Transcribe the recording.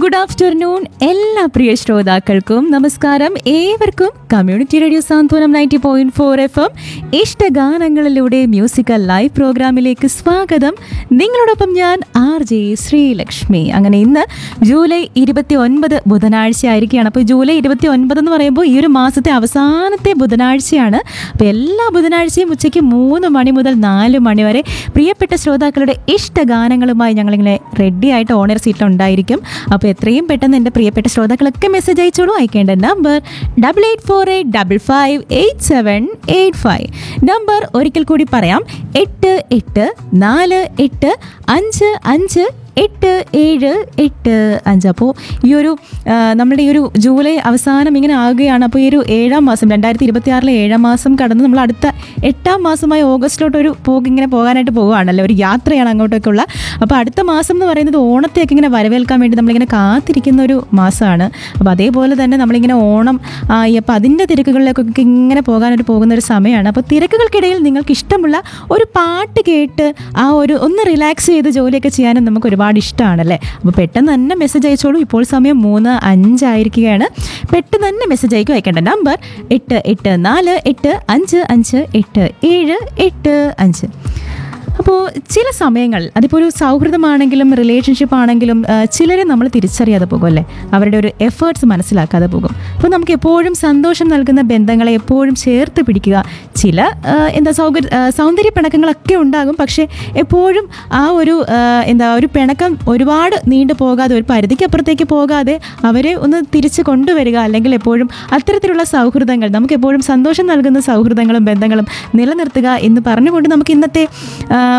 good afternoon എല്ലാ പ്രിയ ശ്രോതാക്കൾക്കും നമസ്കാരം ഏവർക്കും community radio Santhwanam ninety point four F M ഇഷ്ടഗാനങ്ങളിലൂടെ മ്യൂസിക്കൽ ലൈവ് പ്രോഗ്രാമിലേക്ക് സ്വാഗതം നിങ്ങളോടൊപ്പം ഞാൻ ആർ ജെ ശ്രീലക്ഷ്മി അങ്ങനെ ഇന്ന് ജൂലൈ ഇരുപത്തി ഒൻപത് ബുധനാഴ്ച ആയിരിക്കുകയാണ് അപ്പോൾ ജൂലൈ ഇരുപത്തി ഒൻപത് എന്ന് പറയുമ്പോൾ ഈ ഒരു മാസത്തെ അവസാനത്തെ ബുധനാഴ്ചയാണ് അപ്പോൾ എല്ലാ ബുധനാഴ്ചയും ഉച്ചയ്ക്ക് മൂന്ന് മണി മുതൽ നാല് മണി വരെ പ്രിയപ്പെട്ട ശ്രോതാക്കളുടെ ഇഷ്ടഗാനങ്ങളുമായി ഞങ്ങളിങ്ങനെ റെഡി ആയിട്ട് ഓണർ സീറ്റിലുണ്ടായിരിക്കും അപ്പോൾ എത്രയും പെട്ടെന്ന് എൻ്റെ പ്രിയപ്പെട്ട ശ്രോതാക്കളൊക്കെ മെസ്സേജ് അയച്ചോളൂ അയക്കേണ്ട number double eight four eight double five eight seven eight five number ഒരിക്കൽ കൂടി പറയാം എട്ട് എട്ട് നാല് എട്ട് അഞ്ച് അഞ്ച് എട്ട് ഏഴ് എട്ട് അഞ്ച് അപ്പോൾ ഈ ഒരു ആ, നമ്മുടെ ഈ ഒരു ജൂലൈ അവസാനം ഇങ്ങനെ ആകുകയാണ് അപ്പോൾ ഈ ഒരു ഏഴാം മാസം രണ്ടായിരത്തി ഇരുപത്തി ആറിലെ ഏഴാം മാസം കടന്ന് നമ്മൾ അടുത്ത എട്ടാം മാസമായ ഓഗസ്റ്റിലോട്ട് ഒരു പോക്ക് ഇങ്ങനെ പോകാനായിട്ട് പോവുകയാണല്ലോ ഒരു യാത്രയാണ് അങ്ങോട്ടേക്കുള്ള അപ്പോൾ അടുത്ത മാസം എന്ന് പറയുന്നത് ഓണത്തെയൊക്കെ ഇങ്ങനെ വരവേൽക്കാൻ വേണ്ടി നമ്മളിങ്ങനെ കാത്തിരിക്കുന്ന ഒരു മാസമാണ് അപ്പോൾ അതേപോലെ തന്നെ നമ്മളിങ്ങനെ ഓണം ആയി അപ്പോൾ അതിൻ്റെ തിരക്കുകളിലേക്കൊക്കെ ഇങ്ങനെ പോകാനായിട്ട് പോകുന്ന ഒരു സമയമാണ് അപ്പോൾ തിരക്കുകൾക്കിടയിൽ നിങ്ങൾക്ക് ഇഷ്ടമുള്ള ഒരു പാട്ട് കേട്ട് ആ ഒരു ഒന്ന് റിലാക്സ് ചെയ്ത് ജോലിയൊക്കെ ചെയ്യാനും നമുക്ക് ഒരുപാട് ഇഷ്ടമാണല്ലേ അപ്പോൾ പെട്ടെന്ന് തന്നെ മെസ്സേജ് അയച്ചോളൂ ഇപ്പോൾ സമയം മൂന്ന് അഞ്ചായിരിക്കുകയാണ് പെട്ടെന്ന് തന്നെ മെസ്സേജ് അയക്കും അയക്കേണ്ട നമ്പർ എട്ട് എട്ട് നാല് എട്ട് അഞ്ച് അഞ്ച് എട്ട് ഏഴ് എട്ട് അഞ്ച് അപ്പോൾ ചില സമയങ്ങളിൽ അതിപ്പോൾ ഒരു സൗഹൃദമാണെങ്കിലും റിലേഷൻഷിപ്പ് ആണെങ്കിലും ആ, ചിലരെ നമ്മൾ തിരിച്ചറിയാതെ പോകും അല്ലേ അവരുടെ ഒരു എഫേർട്സ് മനസ്സിലാക്കാതെ പോകും അപ്പോൾ നമുക്ക് എപ്പോഴും സന്തോഷം നൽകുന്ന ബന്ധങ്ങളെ എപ്പോഴും ചേർത്ത് പിടിക്കുക ചില ആ, എന്താ സൗകര്യ ആ, സൗന്ദര്യ പിണക്കങ്ങളൊക്കെ ഉണ്ടാകും പക്ഷേ എപ്പോഴും ആ ഒരു ആ, എന്താ ഒരു പിണക്കം ഒരുപാട് നീണ്ടു പോകാതെ ഒരു പരിധിക്കപ്പുറത്തേക്ക് പോകാതെ അവരെ ഒന്ന് തിരിച്ച് കൊണ്ടുവരിക അല്ലെങ്കിൽ എപ്പോഴും അത്തരത്തിലുള്ള സൗഹൃദങ്ങൾ നമുക്ക് എപ്പോഴും സന്തോഷം നൽകുന്ന സൗഹൃദങ്ങളും ബന്ധങ്ങളും നിലനിർത്തുക എന്ന് പറഞ്ഞുകൊണ്ട് നമുക്ക് ഇന്നത്തെ ആ,